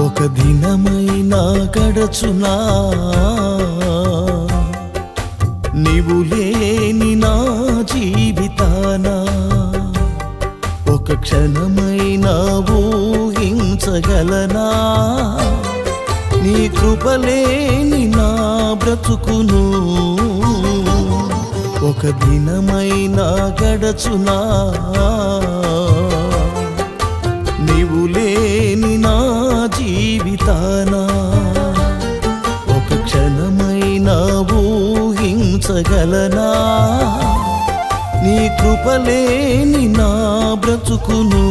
ఒక దినమైనా గడచునా నీవు లేని నా జీవితానా ఒక క్షణమైనా ఊహించగలనా నీ కృపలేని నా బ్రతుకును ఒక దినమైనా గడచునా నీవు లేని నా జీవితానా ఒక క్షణమైనా ఊహించగలనా నీ కృపలేని నా బ్రతుకును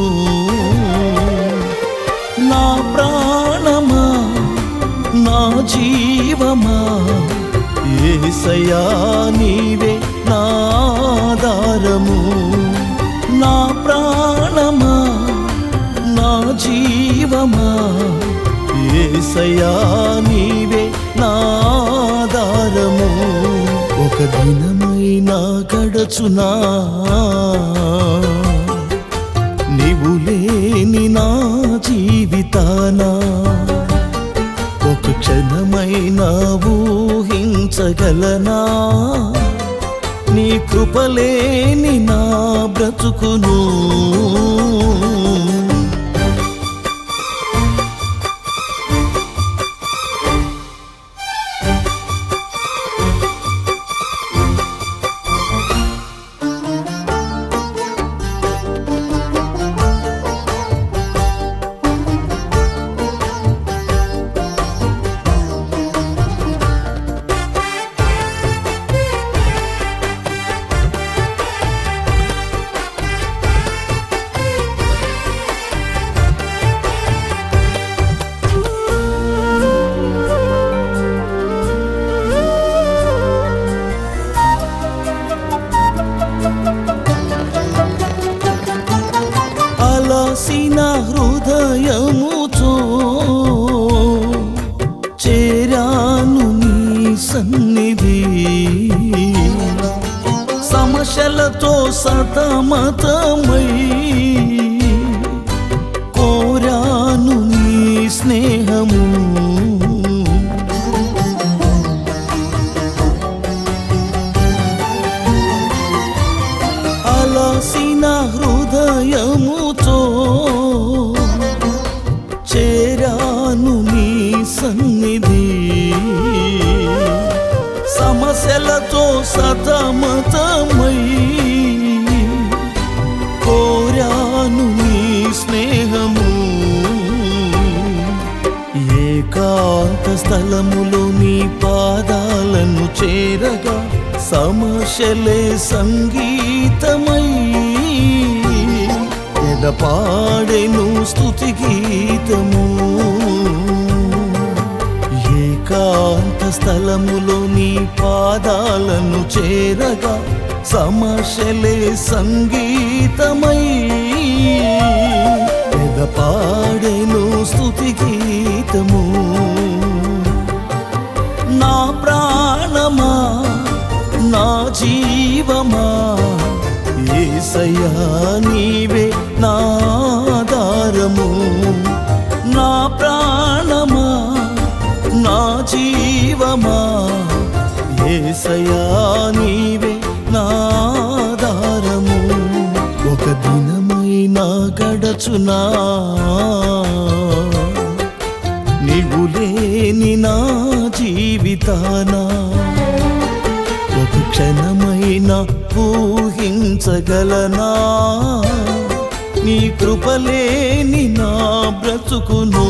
నా ప్రాణమా నా జీవమా ఏసయా నీవే నా ఆధారము నా ప్రాణమా నా జీవమా ఏసయా నీవే నా ఆధారము ఒక దినమైనా గడచునా నీవు లేని నా జీవితానా ఒక క్షణమైనా ఊహించగలనా నీ కృపలేని నా బ్రతుకును అలసిన హృదయముతో చేరాను నీ సన్నిధి సమస్యలతో సతమతమై కోరాను నీ స్నేహము అలసిన హృదయముతో చేరాను నీ సన్నిధి సమస్యలతో సతమతమై కోరాను నీ స్నేహము ఏకాంత స్థలములో నీ పాదాలను చేరగా సమస్యలే సంగీతమై ఎదపాడెను స్తుతి గీతము ఏకాంత స్థలములో నీ పాదాలను చేరగా సమస్యలే సంగీతమై ఎదపాడెను స్తుతి గీతము నా ప్రాణమా నా జీవమా ఏసయ్యా నీవే నా ఆధారము నా ప్రాణమా నా జీవమా ఏసయ్యా నీవే నా ఆధారము ఒక దినమైనా గడచునా నీవు లేని నా జీవితానా ఒక క్షణమైనా ఊహించగలనా నీ కృపలేని నా బ్రతుకును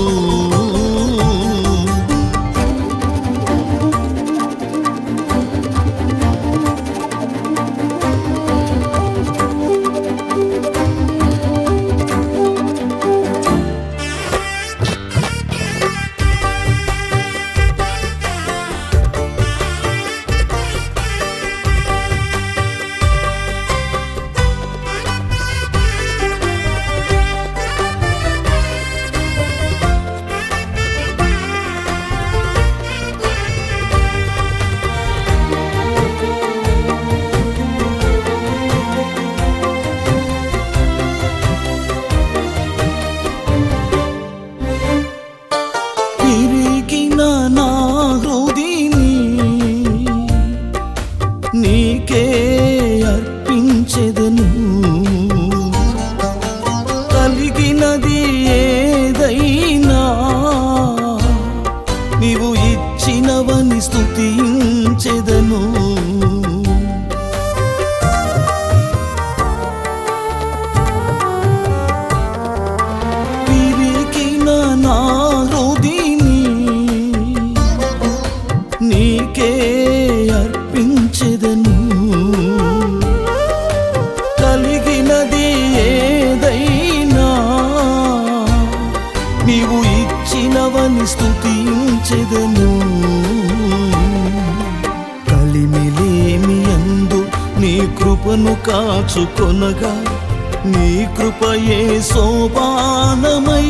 కృపను కాచుకొనగా నీ కృపయే సోపానమై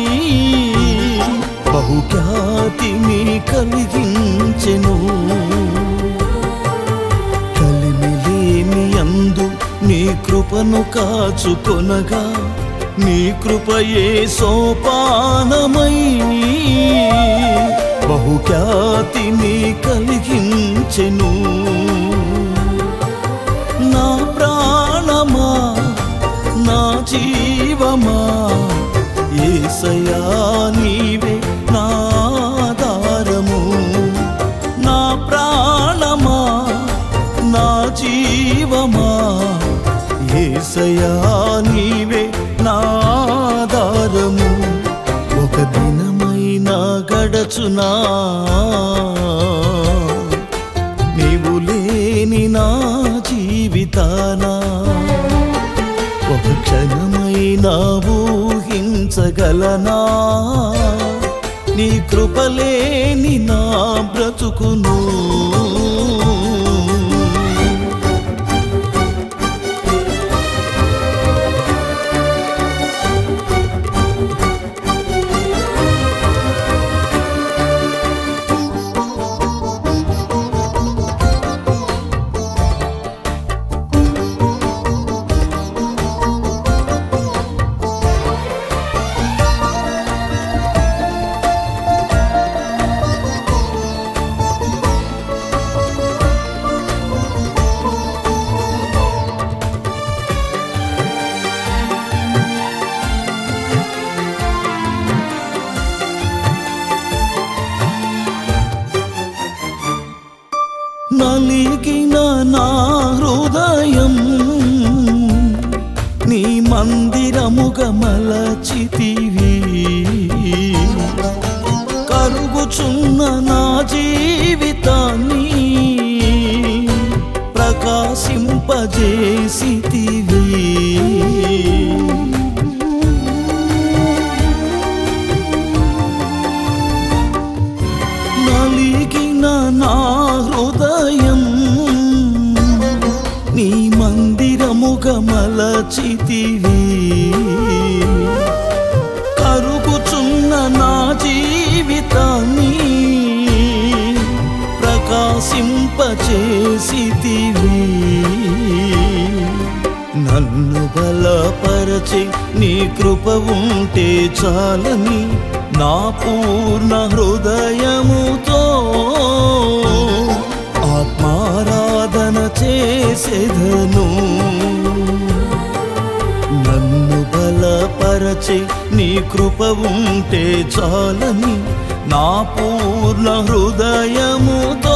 బహుఖ్యాతిని కలిగించెను కలిమిలేని అందు నీ కృపను కాచుకొనగా నీ కృపయే సోపానమై బహుఖ్యాతిని కలిగించెను నా ప్రాణమా నా జీవమా ఏసయా నీవే నా ఆధారము నా ప్రాణమా నా జీవమా ఏసయా నీవే నా ఆధారము ఒక దినమైనా గడచునా నీవు లేని నా జీవితానా ఒక క్షణమైనా ఊహించగలనా నీ కృపలేని నా బ్రతుకును నలిగిన నా హృదయం నీ మందిరముగ మలచితివి కరుగుచున్న నా జీవితాన్ని ప్రకాశింపజేసితివి నలిగిన నా హృదయం నీ మందిరముగ మలచితివి కరుగుచున్న నా జీవితాన్ని ప్రకాశింపచేసితివి నన్ను బలపరచి నీ కృప ఉంటే చాలని నా పూర్ణ హృదయముతో ఆత్మారాధన చేసేదను నన్ను బలపరచి నీ కృప ఉంటే చాలని నా పూర్ణ హృదయముతో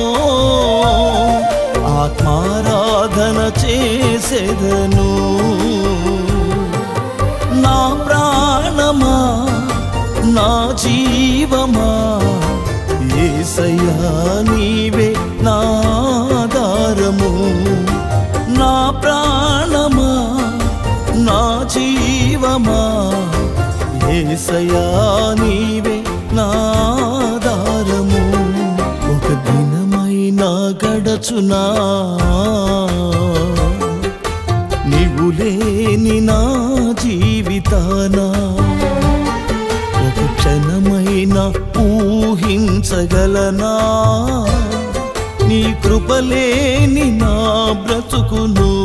ఆత్మారాధన చేసేదను నా ప్రాణమా నా జీవమా ఏసయ్యా నీవే నా ఆధారము నా ప్రాణమా నా జీవమా ఏసయ్యా నీవే నా ఆధారము ఒక దినమైనా గడచునా నీవు లేని నా జీవితానా ఒక క్షణమైనా ఊహించగలనా నీ కృపలేని నా బ్రతుకును